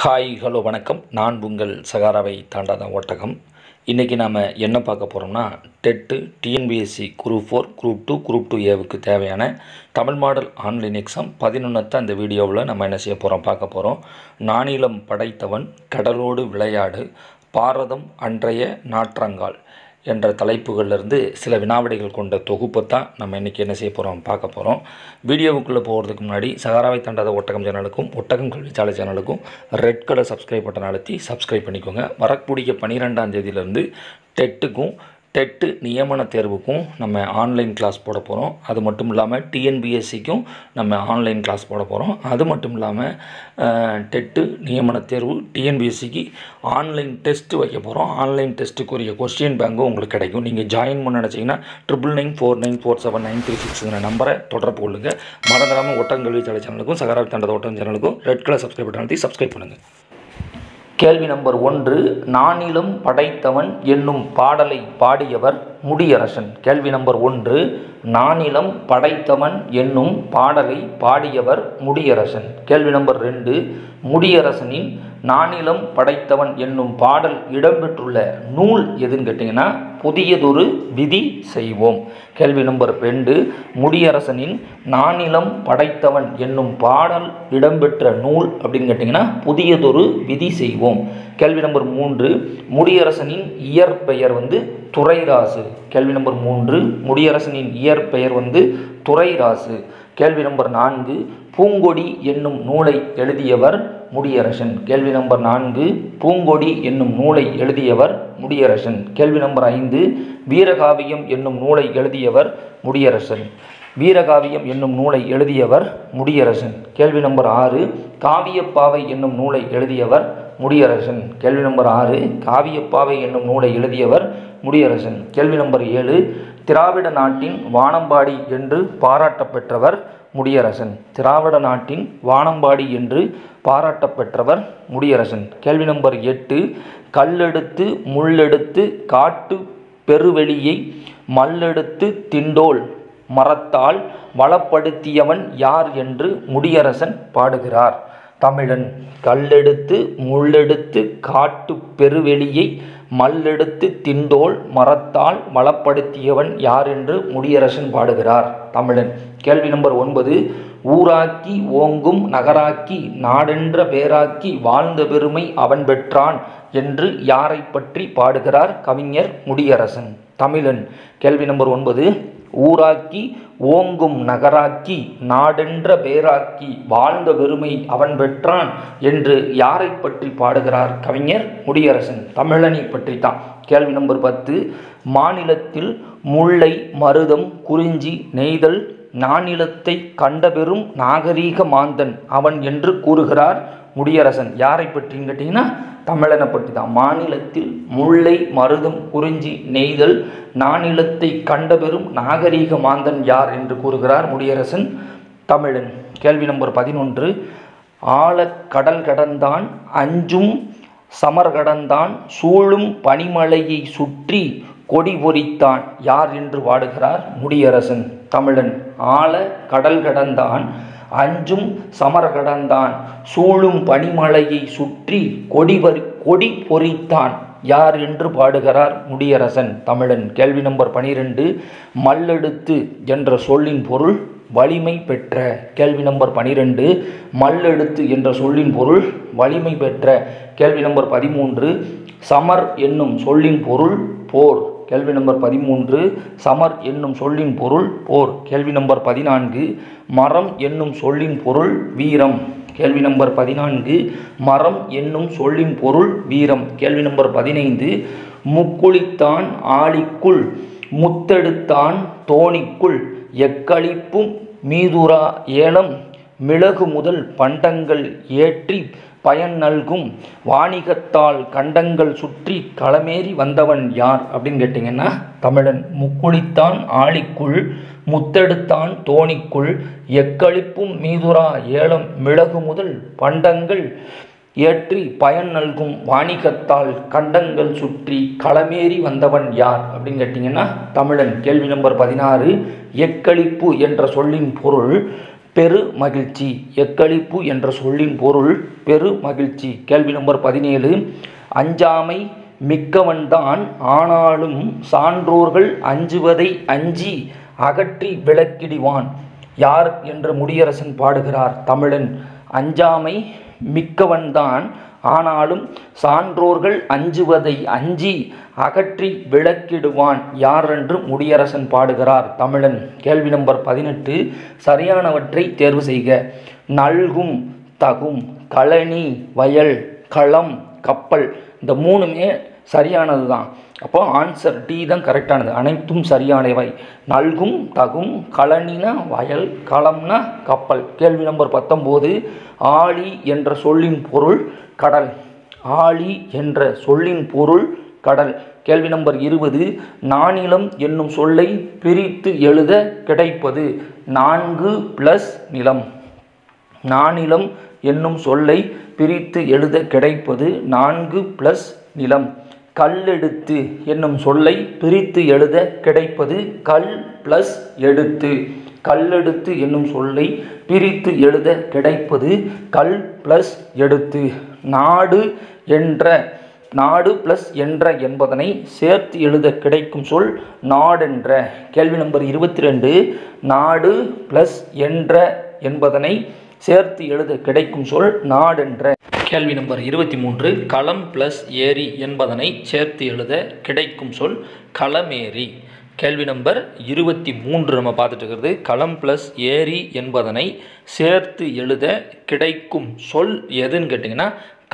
hi hello வணக்கம் நான் உங்கள் சகாராவை தாண்டாத ஒட்டகம் இன்றைக்கி நாம் என்ன பார்க்க போகிறோம்னா TET TNPSC group four group two group two ஏவுக்கு தேவையான தமிழ் மாடல் ஆன்லைன் எக்ஸாம் பதினொன்றத்தை அந்த வீடியோவில் நம்ம என்ன செய்ய போகிறோம் பார்க்க போகிறோம் நானிலம் படைத்தவன் கடலோடு விளையாடு பாரதம் அன்றைய நாற்றங்கால் என்ற தலைப்புகளிலிருந்து சில வினாவிடைகள் கொண்ட தொகுப்பை தான் நம்ம இன்றைக்கி என்ன செய்ய போகிறோம் பார்க்க போகிறோம் வீடியோவுக்குள்ளே போகிறதுக்கு முன்னாடி சகாராவை தாண்டாத ஒட்டகம் சேனலுக்கும் ஒட்டகம் கல்விச்சாலை சேனலுக்கும் ரெட் கலர் சப்ஸ்கிரைப் பட்டன் அழுத்தி சப்ஸ்கிரைப் பண்ணிக்கோங்க வரக்கூடிய பன்னிரெண்டாம் தேதியிலேருந்து டெட்டுக்கும் டெட்டு நியமன தேர்வுக்கும் நம்ம ஆன்லைன் கிளாஸ் போட போகிறோம் அது மட்டும் இல்லாமல் டிஎன்பிஎஸ்சிக்கும் நம்ம ஆன்லைன் கிளாஸ் போட போகிறோம் அது மட்டும் இல்லாமல் டெட்டு நியமன தேர்வு டிஎன்பிஎஸ்சிக்கு ஆன்லைன் டெஸ்ட்டு வைக்க போகிறோம் ஆன்லைன் டெஸ்ட்டுக்குரிய கொஸ்டின் பேங்கும் உங்களுக்கு கிடைக்கும் நீங்கள் ஜாயின் பண்ண நினச்சிங்கன்னா triple nine four nine four seven nine three சிக்ஸுங்கிற நம்பரை தொடர்பு கொள்ளுங்கள் மறந்துடாமல் ஒட்டங்கல்வி தலை சேனலுக்கும் சகராவி தண்டத ஒட்டம் சேனலுக்கும் red colour subscribe button subscribe பண்ணுங்கள் கேள்வி நம்பர் ஒன்று நானிலம் படைத்தவன் என்னும் பாடலை பாடியவர் முடியரசன் கேள்வி நம்பர் ஒன்று நானிலம் படைத்தவன் என்னும் பாடலை பாடியவர் முடியரசன் கேள்வி நம்பர் ரெண்டு முடியரசனின் நானிலம் படைத்தவன் என்னும் பாடல் இடம்பெற்றுள்ள நூல் எதுன்னு கேட்டிங்கன்னா புதியதொரு விதி செய்வோம் கேள்வி நம்பர் ரெண்டு முடியரசனின் நானிலம் படைத்தவன் என்னும் பாடல் இடம்பெற்ற நூல் அப்படின்னு கேட்டிங்கன்னா புதியதொரு விதி செய்வோம் கேள்வி நம்பர் மூன்று முடியரசனின் இயற்பெயர் வந்து துரைராசு கேள்வி நம்பர் மூன்று முடியரசனின் இயற்பெயர் வந்து துரைராசு கேள்வி நம்பர் நான்கு பூங்கொடி என்னும் நூலை எழுதியவர் முடியரசன் கேள்வி நம்பர் நான்கு பூங்கொடி என்னும் நூலை எழுதியவர் முடியரசன் கேள்வி நம்பர் ஐந்து வீரகாவியம் என்னும் நூலை எழுதியவர் முடியரசன் வீரகாவியம் என்னும் நூலை எழுதியவர் முடியரசன் கேள்வி நம்பர் ஆறு காவியப்பாவை என்னும் நூலை எழுதியவர் முடியரசன் கேள்வி நம்பர் ஆறு காவியப்பாவை என்னும் நூலை எழுதியவர் முடியரசன் கேள்வி நம்பர் ஏழு திராவிட நாட்டின் வானம்பாடி என்று பாராட்டப்பெற்றவர் முடியரசன் திராவிட நாட்டின் வானம்பாடி என்று பாராட்டப்பெற்றவர் முடியரசன் கேள்வி நம்பர் எட்டு கல்லெடுத்து முள்ளெடுத்து காட்டு பெருவெளியை மல்லெடுத்து திண்டோல் மரத்தால் வளப்படுத்தியவன் யார் என்று முடியரசன் பாடுகிறார் தமிழன் கல்லெடுத்து முள்ளெடுத்து காட்டு பெருவெளியை மல்லெடுத்து திண்டோல் மரத்தால் வளப்படுத்தியவன் யார் என்று முடியரசன் பாடுகிறார் தமிழன் கேள்வி நம்பர் ஒன்பது ஊராக்கி ஓங்கும் நகராக்கி நாடென்ற பேராக்கி வாழ்ந்த பெருமை அவன் பெற்றான் என்று யாரை பற்றி பாடுகிறார் கவிஞர் முடியரசன் தமிழன் கேள்வி நம்பர் ஒன்பது ஊராக்கி ஓங்கும் நகராக்கி நாடென்ற பேராக்கி வாழ்ந்த பெருமை அவன் பெற்றான் என்று யாரை பற்றி பாடுகிறார் கவிஞர் முடியரசன் தமிழனை பற்றி தான் கேள்வி நம்பர் பத்து மாநிலத்தில் முல்லை மருதம் குறிஞ்சி நெய்தல் நானிலத்தை கண்டபெரும் நாகரீக மாந்தன் அவன் என்று கூறுகிறார் முடியரசன் யாரை பற்றின்னு கேட்டிங்கன்னா தமிழனை பற்றி தான் மாநிலத்தில் முல்லை மருதம் குறிஞ்சி நெய்தல் நானிலத்தை கண்டபெரும் நாகரீக மாந்தன் யார் என்று கூறுகிறார் முடியரசன் தமிழன் கேள்வி நம்பர் பதினொன்று ஆழ கடல் கடந்தான் அஞ்சும் சமர் கடந்தான் சூழும் பனிமலையை சுற்றி கொடி பொறித்தான் யார் என்று பாடுகிறார் முடியரசன் தமிழன் ஆழ கடல் கடந்தான் அஞ்சும் சமர கடந்தான் சூழும் பனிமலையை சுற்றி கொடி கொடி பொறித்தான் யார் என்று பாடுகிறார் முடியரசன் தமிழன் கேள்வி நம்பர் பனிரெண்டு மல்லெடுத்து என்ற சொல்லின் பொருள் வலிமை பெற்ற கேள்வி நம்பர் பனிரெண்டு மல்லெடுத்து என்ற சொல்லின் பொருள் வலிமை பெற்ற கேள்வி நம்பர் பதிமூன்று சமர் என்னும் சொல்லின் பொருள் போர் கேள்வி நம்பர் பதிமூன்று சமர் என்னும் சொல்லின் பொருள் போர் கேள்வி நம்பர் பதினான்கு மரம் என்னும் சொல்லின் பொருள் வீரம் கேள்வி நம்பர் பதினான்கு மரம் என்னும் சொல்லின் பொருள் வீரம் கேள்வி நம்பர் பதினைந்து முக்குளித்தான் ஆளிக்குள் முத்தெடுத்தான் தோணிக்குள் எக்களிப்பும் மீதுரா ஏலம் மிளகு முதல் பண்டங்கள் ஏற்றி பயன் நல்கும் வாணிகத்தால் கண்டங்கள் சுற்றி களமேறி வந்தவன் யார் அப்படின்னு கேட்டிங்கன்னா தமிழன் முக்குளித்தான் ஆளிக்குள் முத்தெடுத்தான் தோணிக்குள் எக்களிப்பும் மீதுரா ஏலம் மிளகு முதல் பண்டங்கள் ஏற்றி பயன் நல்கும் வாணிகத்தால் கண்டங்கள் சுற்றி களமேறி வந்தவன் யார் அப்படின்னு கேட்டிங்கன்னா தமிழன் கேள்வி நம்பர் பதினாறு எக்களிப்பு என்ற சொல்லின் பொருள் பெரு மகிழ்ச்சி எக்களிப்பு என்ற சொல்லின் பொருள் பெரு மகிழ்ச்சி கேள்வி நம்பர் பதினேழு அஞ்சாமை மிக்கவன்தான் ஆனாலும் சான்றோர்கள் அஞ்சுவதை அஞ்சி அகற்றி விளக்கிடுவான் யார் என்று முடியரசன் பாடுகிறார் தமிழன் அஞ்சாமை மிக்கவன்தான் ஆனாலும் சான்றோர்கள் அஞ்சுவதை அஞ்சி அகற்றி விளக்கிடுவான் யார் என்று முடியரசன் பாடுகிறார் தமிழன் கேள்வி நம்பர் பதினெட்டு சரியானவற்றை தேர்வு செய்க நல்கும் தகும் களனி வயல் களம் கப்பல் இந்த மூணுமே சரியானது தான் அப்போ ஆன்சர் டி தான் கரெக்டானது அனைத்தும் சரியானவை நல்கும் தகும் களனினா வயல் களம்னா கப்பல் கேள்வி நம்பர் பத்தொம்போது ஆழி என்ற சொல்லின் பொருள் கடல் ஆழி என்ற சொல்லின் பொருள் கடல் கேள்வி நம்பர் இருபது நானிலம் என்னும் சொல்லை பிரித்து எழுத கிடைப்பது நான்கு ப்ளஸ் நிலம் நானிலம் என்னும் சொல்லை பிரித்து எழுத கிடைப்பது நான்கு ப்ளஸ் நிலம் கல்லெடுத்து என்னும் சொல்லை பிரித்து எழுத கிடைப்பது கல் ப்ளஸ் எடுத்து கல்லெடுத்து என்னும் சொல்லை பிரித்து எழுத கிடைப்பது கல் ப்ளஸ் எடுத்து நாடு என்ற நாடு ப்ளஸ் என்ற என்பதனை சேர்த்து எழுத கிடைக்கும் சொல் நாடென்ற கேள்வி நம்பர் இருபத்தி ரெண்டு நாடு ப்ளஸ் என்ற என்பதனை சேர்த்து எழுத கிடைக்கும் சொல் நாடென்ற கேள்வி நம்பர் இருபத்தி மூன்று களம் ப்ளஸ் ஏரி என்பதனை சேர்த்து எழுத கிடைக்கும் சொல் களமேரி கேள்வி நம்பர் இருபத்தி மூன்று நம்ம பார்த்துட்டு இருக்கிறது களம் ப்ளஸ் ஏரி என்பதனை சேர்த்து எழுத கிடைக்கும் சொல் எதுன்னு கேட்டிங்கன்னா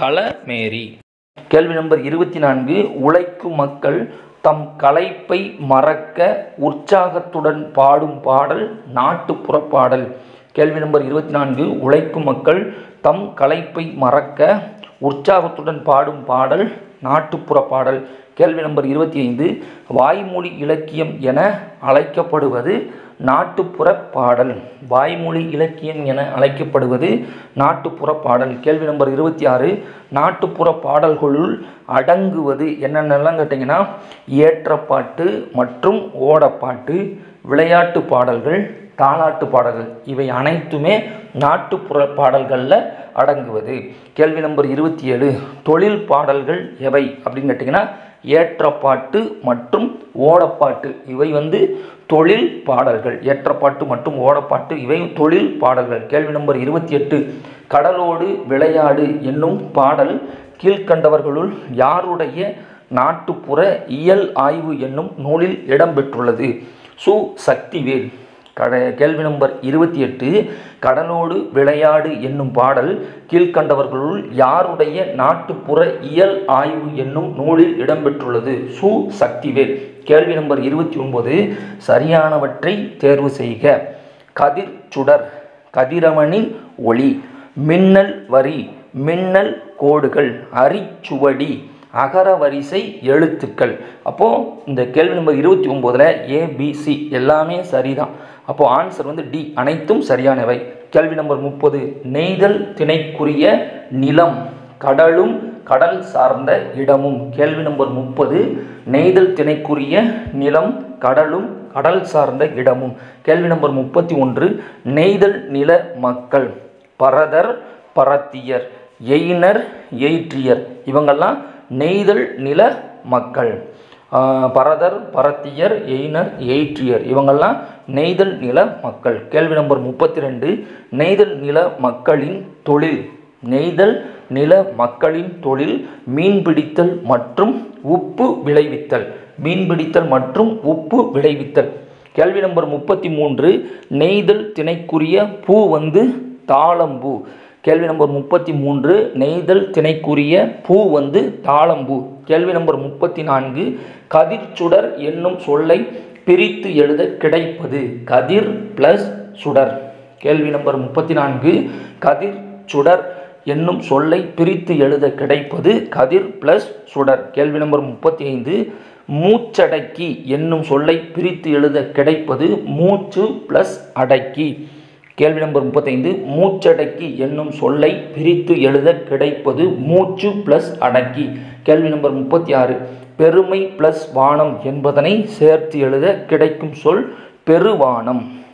களமேரி கேள்வி நம்பர் இருபத்தி நான்கு உழைக்கும் மக்கள் தம் களைப்பை மறக்க உற்சாகத்துடன் பாடும் பாடல் நாட்டுப்புற பாடல் கேள்வி நம்பர் இருபத்தி நான்கு உழைக்கும் மக்கள் தம் களைப்பை மறக்க உற்சாகத்துடன் பாடும் பாடல் நாட்டுப்புற பாடல் கேள்வி நம்பர் இருபத்தி ஐந்து வாய்மொழி இலக்கியம் என அழைக்கப்படுவது நாட்டுப்புற பாடல் வாய்மொழி இலக்கியம் என அழைக்கப்படுவது நாட்டுப்புற பாடல் கேள்வி நம்பர் இருபத்தி ஆறு நாட்டுப்புற பாடல்களுள் அடங்குவது என்னென்னலாம் கேட்டிங்கன்னா ஏற்றப்பாட்டு மற்றும் ஓடப்பாட்டு விளையாட்டு பாடல்கள் தாலாட்டு பாடல்கள் இவை அனைத்துமே நாட்டுப்புற பாடல்களில் அடங்குவது கேள்வி நம்பர் இருபத்தி ஏழு தொழில் பாடல்கள் எவை அப்படின்னு கேட்டிங்கன்னா ஏற்றப்பாட்டு மற்றும் ஓடப்பாட்டு இவை வந்து தொழில் பாடல்கள் ஏற்றப்பாட்டு மற்றும் ஓடப்பாட்டு இவை தொழில் பாடல்கள் கேள்வி நம்பர் இருபத்தி எட்டு கடலோடு விளையாடு என்னும் பாடல் கீழ்கண்டவர்களுள் யாருடைய நாட்டுப்புற இயல் ஆய்வு என்னும் நூலில் இடம்பெற்றுள்ளது சு சக்திவேல் கட கேள்வி நம்பர் இருபத்தி எட்டு கடலோடு விளையாடு என்னும் பாடல் கீழ்கண்டவர்களுள் யாருடைய நாட்டுப்புற இயல் ஆய்வு என்னும் நூலில் இடம்பெற்றுள்ளது சு சக்திவேல் கேள்வி நம்பர் இருபத்தி ஒன்பது சரியானவற்றை தேர்வு செய்க கதிர் சுடர் கதிரவனின் ஒளி மின்னல் வரி மின்னல் கோடுகள் அரிச்சுவடி அகர வரிசை எழுத்துக்கள் அப்போது இந்த கேள்வி நம்பர் இருபத்தி ஒம்போதில் ஏபிசி எல்லாமே சரிதான் அப்போது ஆன்சர் வந்து டி அனைத்தும் சரியானவை கேள்வி நம்பர் முப்பது நெய்தல் திணைக்குரிய நிலம் கடலும் கடல் சார்ந்த இடமும் கேள்வி நம்பர் முப்பது நெய்தல் திணைக்குரிய நிலம் கடலும் கடல் சார்ந்த இடமும் கேள்வி நம்பர் முப்பத்தி ஒன்று நெய்தல் நில மக்கள் பரதர் பரத்தியர் எயினர் எயிற்றியர் இவங்கெல்லாம் நெய்தல் நில மக்கள் ஆஹ் பரதர் பரத்தியர் எயினர் எயிற்றியர் இவங்கெல்லாம் நெய்தல் நில மக்கள் கேள்வி நம்பர் முப்பத்தி ரெண்டு நெய்தல் நில மக்களின் தொழில் நெய்தல் நில மக்களின் தொழில் மீன்பிடித்தல் மற்றும் உப்பு விளைவித்தல் மீன்பிடித்தல் மற்றும் உப்பு விளைவித்தல் கேள்வி நம்பர் முப்பத்தி மூன்று நெய்தல் திணைக்குரிய பூ வந்து தாளம்பூ கேள்வி நம்பர் முப்பத்தி மூன்று நெய்தல் திணைக்குரிய பூ வந்து தாளம்பூ கேள்வி நம்பர் முப்பத்தி நான்கு கதிர்ச்சுடர் என்னும் சொல்லை பிரித்து எழுத கிடைப்பது கதிர் ப்ளஸ் சுடர் கேள்வி நம்பர் முப்பத்தி நான்கு கதிர் சுடர் என்னும் சொல்லை பிரித்து எழுத கிடைப்பது கதிர் ப்ளஸ் சுடர் கேள்வி நம்பர் முப்பத்தி ஐந்து மூச்சடக்கி என்னும் சொல்லை பிரித்து எழுத கிடைப்பது மூச்சு ப்ளஸ் அடக்கி கேள்வி நம்பர் முப்பத்தைந்து மூச்சடக்கி என்னும் சொல்லை பிரித்து எழுத கிடைப்பது மூச்சு ப்ளஸ் அடக்கி கேள்வி நம்பர் முப்பத்தி ஆறு பெருமை ப்ளஸ் வானம் என்பதனை சேர்த்து எழுத கிடைக்கும் சொல் பெருவானம்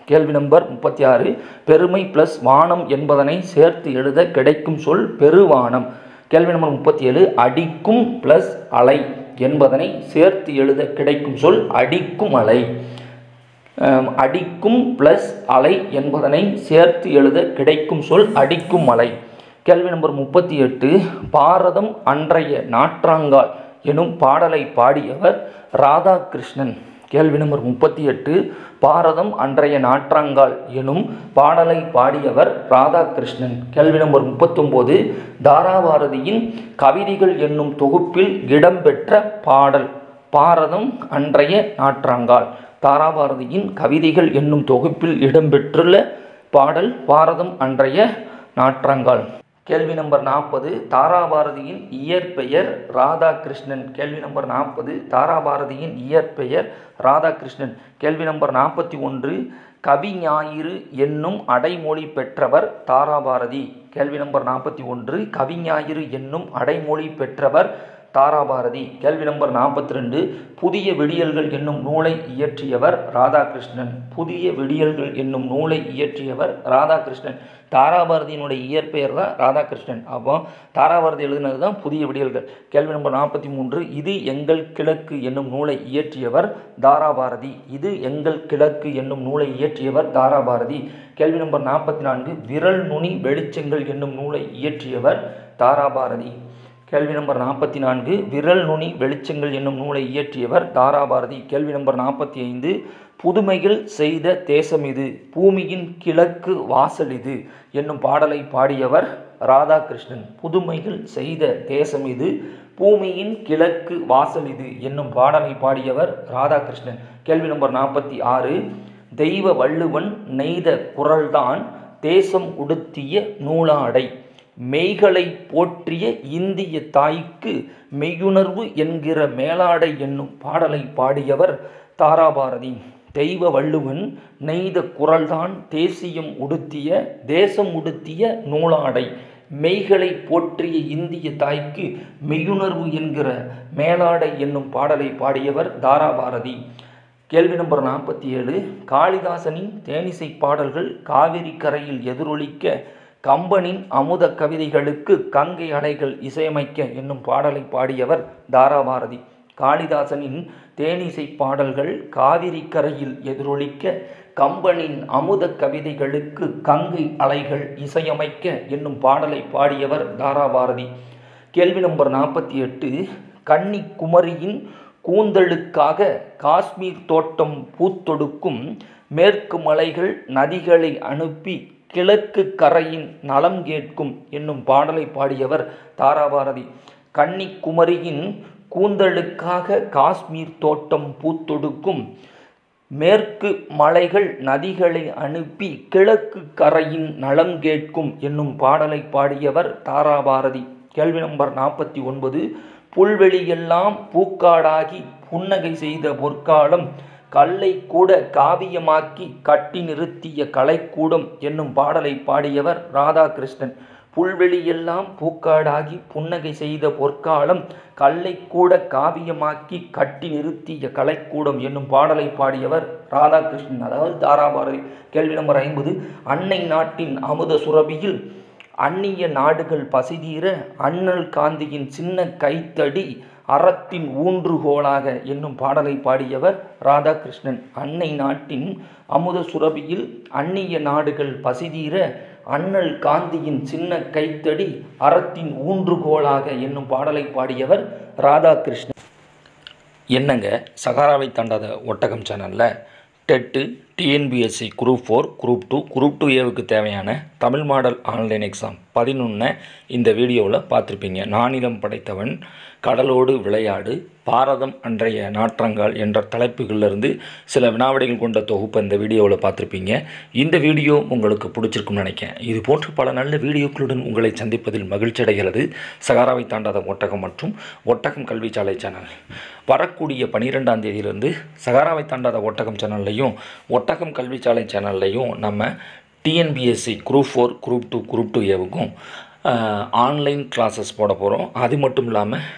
கேள்வி நம்பர் முப்பத்தி ஆறு பெருமை ப்ளஸ் வானம் என்பதனை சேர்த்து எழுத கிடைக்கும் சொல் பெருவானம் கேள்வி நம்பர் முப்பத்தி ஏழு அடிக்கும் ப்ளஸ் அலை என்பதனை சேர்த்து எழுத கிடைக்கும் சொல் அடிக்கும் அலை அம், அடிக்கும் ப்ளஸ் அலை என்பதனை சேர்த்து எழுத கிடைக்கும் சொல் அடிக்கும் அலை கேள்வி நம்பர் முப்பத்தி எட்டு பாரதம் அன்றைய நாற்றாங்கால் எனும் பாடலை பாடியவர் ராதாகிருஷ்ணன் கேள்வி நம்பர் முப்பத்தி எட்டு பாரதம் அன்றைய நாற்றாங்கால் எனும் பாடலை பாடியவர் ராதாகிருஷ்ணன் கேள்வி நம்பர் முப்பத்தொம்போது தாராபாரதியின் கவிதைகள் என்னும் தொகுப்பில் இடம்பெற்ற பாடல் பாரதம் அன்றைய நாற்றாங்கால் தாராபாரதியின் கவிதைகள் என்னும் தொகுப்பில் இடம்பெற்றுள்ள பாடல் பாரதம் அன்றைய நாற்றாங்கால் கேள்வி நம்பர் நாற்பது தாராபாரதியின் இயற்பெயர் ராதாகிருஷ்ணன் கேள்வி நம்பர் நாற்பது தாராபாரதியின் இயற்பெயர் ராதாகிருஷ்ணன் கேள்வி நம்பர் நாற்பத்தி ஒன்று கவி ஞாயிறு என்னும் அடைமொழி பெற்றவர் தாராபாரதி கேள்வி நம்பர் நாற்பத்தி ஒன்று கவி ஞாயிறு என்னும் அடைமொழி பெற்றவர் தாராபாரதி கேள்வி நம்பர் நாற்பத்தி ரெண்டு புதிய விடியல்கள் என்னும் நூலை இயற்றியவர் ராதாகிருஷ்ணன் புதிய விடியல்கள் என்னும் நூலை இயற்றியவர் ராதாகிருஷ்ணன் தாராபாரதியினுடைய இயற்பெயர் தான் ராதாகிருஷ்ணன் அப்போ தாராபாரதி எழுதினது தான் புதிய விடியல்கள் கேள்வி நம்பர் நாற்பத்தி மூன்று இது எங்கள் கிழக்கு என்னும் நூலை இயற்றியவர் தாராபாரதி இது எங்கள் கிழக்கு என்னும் நூலை இயற்றியவர் தாராபாரதி கேள்வி நம்பர் நாற்பத்தி நான்கு விரல் நுனி வெளிச்சங்கள் என்னும் நூலை இயற்றியவர் தாராபாரதி கேள்வி நம்பர் நாற்பத்தி நான்கு விரல் நுனி வெளிச்சங்கள் என்னும் நூலை இயற்றியவர் தாராபாரதி கேள்வி நம்பர் நாற்பத்தி ஐந்து புதுமைகள் செய்த தேசம் இது பூமியின் கிழக்கு வாசல் இது என்னும் பாடலை பாடியவர் ராதாகிருஷ்ணன் புதுமைகள் செய்த தேசம் இது பூமியின் கிழக்கு வாசல் இது என்னும் பாடலை பாடியவர் ராதாகிருஷ்ணன் கேள்வி நம்பர் நாற்பத்தி ஆறு தெய்வ வள்ளுவன் நெய்த குரல்தான் தேசம் உடுத்திய நூலாடை மெய்களை போற்றிய இந்திய தாய்க்கு மெய்யுணர்வு என்கிற மேலாடை என்னும் பாடலை பாடியவர் தாராபாரதி தெய்வ வள்ளுவன் நெய்த குரல்தான் தேசியம் உடுத்திய தேசம் உடுத்திய நூலாடை மெய்களை போற்றிய இந்திய தாய்க்கு மெய்யுணர்வு என்கிற மேலாடை என்னும் பாடலை பாடியவர் தாராபாரதி கேள்வி நம்பர் நாற்பத்தி ஏழு காளிதாசனின் தேனிசை பாடல்கள் காவிரி கரையில் எதிரொலிக்க கம்பனின் அமுத கவிதைகளுக்கு கங்கை அலைகள் இசையமைக்க என்னும் பாடலை பாடியவர் தாராபாரதி காளிதாசனின் தேனிசை பாடல்கள் காவிரி கரையில் எதிரொலிக்க கம்பனின் அமுத கவிதைகளுக்கு கங்கை அலைகள் இசையமைக்க என்னும் பாடலை பாடியவர் தாராபாரதி கேள்வி நம்பர் நாற்பத்தி எட்டு கன்னிக்குமரியின் கூந்தலுக்காக காஷ்மீர் தோட்டம் பூத்தொடுக்கும் மேற்கு மலைகள் நதிகளை அனுப்பி கிழக்கு கரையின் நலம் கேட்கும் என்னும் பாடலை பாடியவர் தாராபாரதி கன்னிக்குமரியின் கூந்தலுக்காக காஷ்மீர் தோட்டம் பூத்தொடுக்கும் மேற்கு மலைகள் நதிகளை அனுப்பி கிழக்கு கரையின் நலம் கேட்கும் என்னும் பாடலை பாடியவர் தாராபாரதி கேள்வி நம்பர் நாற்பத்தி ஒன்பது புல்வெளியெல்லாம் பூக்காடாகி புன்னகை செய்த பொற்காலம் கல்லை கூட காவியமாக்கி கட்டி நிறுத்திய கலைக்கூடம் என்னும் பாடலை பாடியவர் ராதாகிருஷ்ணன் புல்வெளியெல்லாம் பூக்காடாகி புன்னகை செய்த பொற்காலம் கல்லை கூட காவியமாக்கி கட்டி நிறுத்திய கலைக்கூடம் என்னும் பாடலை பாடியவர் ராதாகிருஷ்ணன் அதாவது தாராபாரதி கேள்வி நம்பர் ஐம்பது அன்னை நாட்டின் அமுத சுரபியில் அந்நிய நாடுகள் பசிதீர அண்ணல் காந்தியின் சின்ன கைத்தடி அறத்தின் ஊன்றுகோலாக என்னும் பாடலை பாடியவர் ராதாகிருஷ்ணன் அன்னை நாட்டின் அமுத சுரபியில் அந்நிய நாடுகள் பசிதீர அண்ணல் காந்தியின் சின்ன கைத்தடி அறத்தின் ஊன்றுகோலாக என்னும் பாடலை பாடியவர் ராதாகிருஷ்ணன் என்னங்க சகாராவை தாண்டாத ஒட்டகம் சேனலில் TET TNPSC group four group two group two ஏவுக்கு தேவையான தமிழ் மாடல் ஆன்லைன் எக்ஸாம் பதினொன்று இந்த வீடியோவில் பார்த்துருப்பீங்க நானிலம் படைத்தவன் கடலோடு விளையாடு பாரதம் அன்றைய நாற்றங்கால் என்ற தலைப்புகளிலிருந்து சில வினாவிடைகள் கொண்ட தொகுப்பை இந்த வீடியோவில் பார்த்துருப்பீங்க இந்த வீடியோ உங்களுக்கு பிடிச்சிருக்கும்னு நினைக்கிறேன் இது போன்ற பல நல்ல வீடியோக்களுடன் உங்களை சந்திப்பதில் மகிழ்ச்சி அடைகிறது சகாராவை தாண்டாத ஒட்டகம் மற்றும் ஒட்டகம் கல்விச்சாலை சேனல் வரக்கூடிய பனிரெண்டாம் தேதியிலிருந்து சகாராவை தாண்டாத ஒட்டகம் சேனல்லையும் ஒட்டகம் கல்விச்சாலை சேனல்லையும் நம்ம TNPSC group four group two group two ஏவுக்கும் ஆன்லைன் கிளாஸஸ் போட போகிறோம் அது மட்டும் இல்லாமல்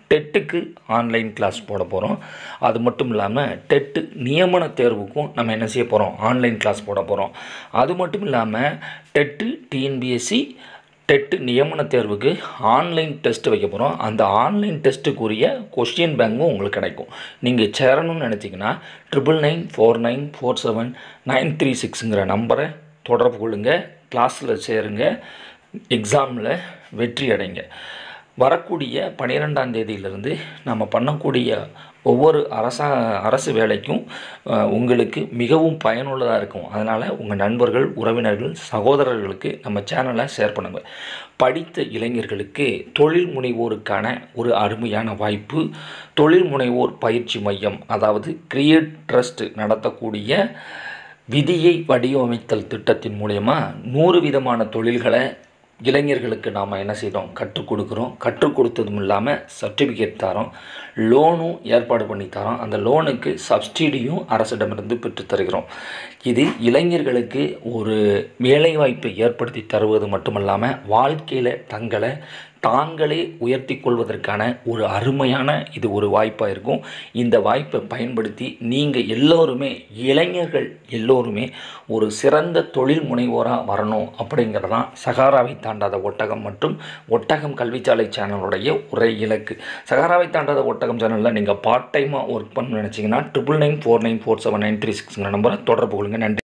டெட்டுக்கு ஆன்லைன் கிளாஸ் போட போகிறோம் அது மட்டும் இல்லாமல் டெட்டு நியமன தேர்வுக்கும் நம்ம என்ன செய்ய போகிறோம் ஆன்லைன் கிளாஸ் போட போகிறோம் அது மட்டும் இல்லாமல் டெட்டு டிஎன்பிஎஸ்சி டெட்டு நியமன தேர்வுக்கு ஆன்லைன் டெஸ்ட் வைக்க போகிறோம் அந்த ஆன்லைன் டெஸ்ட்டுக்குரிய கொஸ்டின் பேங்கும் உங்களுக்கு கிடைக்கும் நீங்கள் சேரணும்னு நினச்சிங்கன்னா triple nine four nine four seven nine three சிக்ஸுங்கிற நம்பரை தொடர்பு கொள்ளுங்க கிளாஸில் சேருங்க எக்ஸாமில் வெற்றி அடைங்க வரக்கூடிய பன்னிரெண்டாம் தேதியிலிருந்து நம்ம பண்ணக்கூடிய ஒவ்வொரு அரசா அரசு வேலைக்கும் அஹ், உங்களுக்கு மிகவும் பயனுள்ளதாக இருக்கும் அதனால் உங்கள் நண்பர்கள் உறவினர்கள் சகோதரர்களுக்கு நம்ம சேனலை ஷேர் பண்ணுங்கள் படித்த இளைஞர்களுக்கு தொழில் முனைவோருக்கான ஒரு அருமையான வாய்ப்பு தொழில் முனைவோர் பயிற்சி மையம் அதாவது கிரியேட் ட்ரஸ்ட் நடத்தக்கூடிய விதியை வடிவமைத்தல் திட்டத்தின் மூலயமா நூறு விதமான தொழில்களை இளைஞர்களுக்கு நாம் என்ன செய்கிறோம் கற்றுக் கொடுக்குறோம் கற்றுக் கொடுத்ததும் இல்லாமல் சர்டிஃபிகேட் தரோம் லோனும் ஏற்பாடு பண்ணி தரோம் அந்த லோனுக்கு சப்சிடியும் அரசிடமிருந்து பெற்றுத் தருகிறோம் இது இளைஞர்களுக்கு ஒரு வேலைவாய்ப்பை ஏற்படுத்தி தருவது மட்டுமல்லாமல் வாழ்க்கையில் தங்களை தாங்களே உயர்த்தி கொள்வதற்கான ஒரு அருமையான இது ஒரு வாய்ப்பாக இருக்கும் இந்த வாய்ப்பை பயன்படுத்தி நீங்கள் எல்லோருமே இளைஞர்கள் எல்லோருமே ஒரு சிறந்த தொழில் முனைவோராக வரணும் அப்படிங்கிறதான் சகாராவை தாண்டாத ஒட்டகம் மற்றும் ஒட்டகம் கல்விச்சாலை சேனலுடைய ஒரே இலக்கு சகாராவை தாண்டாத ஒட்டகம் சேனலில் நீங்கள் பார்ட் டைமாக ஒர்க் பண்ண நினச்சிங்கன்னா triple nine four nine four seven nine three சிக்ஸ்ங்கிற நம்பரை தொடர்பு கொள்ளுங்கள் நன்றி